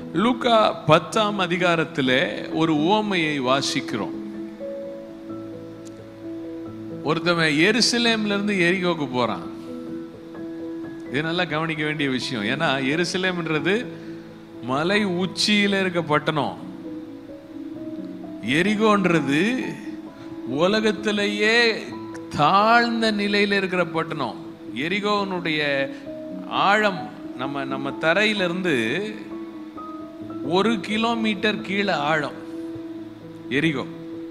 லூக்கா பத்தாம் அதிகாரத்திலே ஒரு உவமையை வாசிக்கிறோம் ஒருத்தவன் எருசலேம்ல இருந்து எரிகோக்கு போறான் இது நல்லா கவனிக்க வேண்டிய விஷயம் ஏன்னா எருசலேம்ன்றது மலை உச்சியில இருக்க பட்டணம் எரிகோன்றது உலகத்திலேயே தாழ்ந்த நிலையில இருக்கிற பட்டணம் எரிகோனுடைய ஆழம் நம்ம நம்ம தரையிலிருந்து ஒரு கிலோமீட்டர் கீழே ஆழம் எரிகோ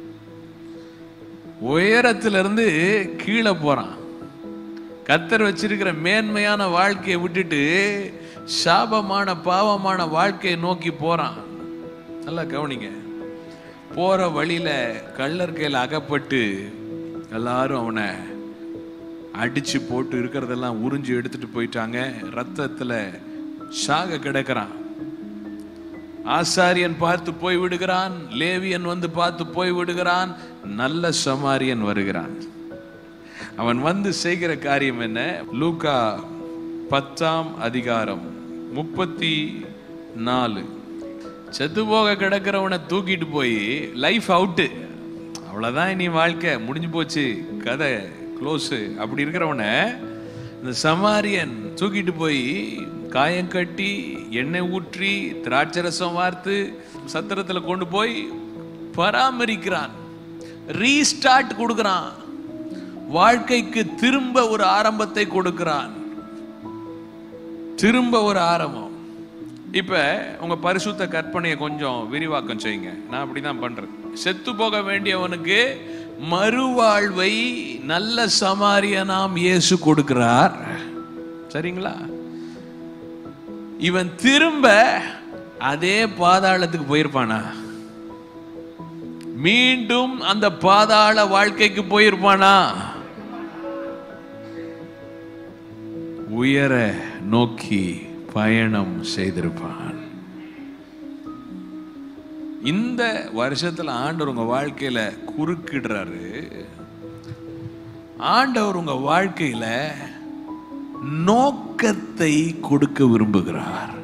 உயரத்திலிருந்து கீழே போறான் கத்தர் வச்சிருக்கிற மேன்மையான வாழ்க்கையை விட்டுட்டு சாபமான பாவமான வாழ்க்கையை நோக்கி போறான் நல்லா கவனிங்க போற வழியில கள்ளர் கையில் அகப்பட்டு எல்லாரும் அவனை அடிச்சு போட்டு இருக்கிறதெல்லாம் உறிஞ்சு எடுத்துட்டு போயிட்டாங்க ரத்தத்துல சாக கிடக்கிறான் ஆசாரியன் பார்த்து போய் விடுகிறான் லேவியன் வந்து பார்த்து போய் விடுகிறான் நல்ல சமாரியன் வருகிறான் அவன் வந்து செய்கிற காரியம் என்ன லூக்கா பத்தாம் அதிகாரம் முப்பத்தி நாலு செத்து போக கிடக்கிறவனை தூக்கிட்டு போய் லைஃப் அவுட்டு அவ்வளோதான் இனி வாழ்க்கை முடிஞ்சு போச்சு கதை க்ளோஸு அப்படி இருக்கிறவனை இந்த சமாரியன் தூக்கிட்டு போய் காயம் கட்டி எண்ணெய் ஊற்றி திராட்சரசம் வார்த்து சத்திரத்தில் கொண்டு போய் பராமரிக்கிறான் ரீஸ்டார்ட் கொடுக்கிறான் வாழ்க்கைக்கு திரும்ப ஒரு ஆரம்பத்தை கொடுக்கிறான் திரும்ப ஒரு ஆரம்பம் இப்ப உங்க பரிசுத்த கற்பனையை கொஞ்சம் விரிவாக்கம் செய்யுங்க நான் அப்படிதான் பண்றேன் செத்து போக வேண்டியவனுக்கு மறுவாழ்வை நல்ல சமாரியனாம் இயேசு கொடுக்கிறார் சரிங்களா இவன் திரும்ப அதே பாதாளத்துக்கு போயிருப்பானா மீண்டும் அந்த பாதாள வாழ்க்கைக்கு போயிருப்பானா உயர நோக்கி பயணம் செய்திருப்பான் இந்த வருஷத்துல ஆண்டவர் உங்க வாழ்க்கையில குறுக்கிடுறாரு ஆண்டவர் உங்க வாழ்க்கையில நோக்கத்தை கொடுக்க விரும்புகிறார்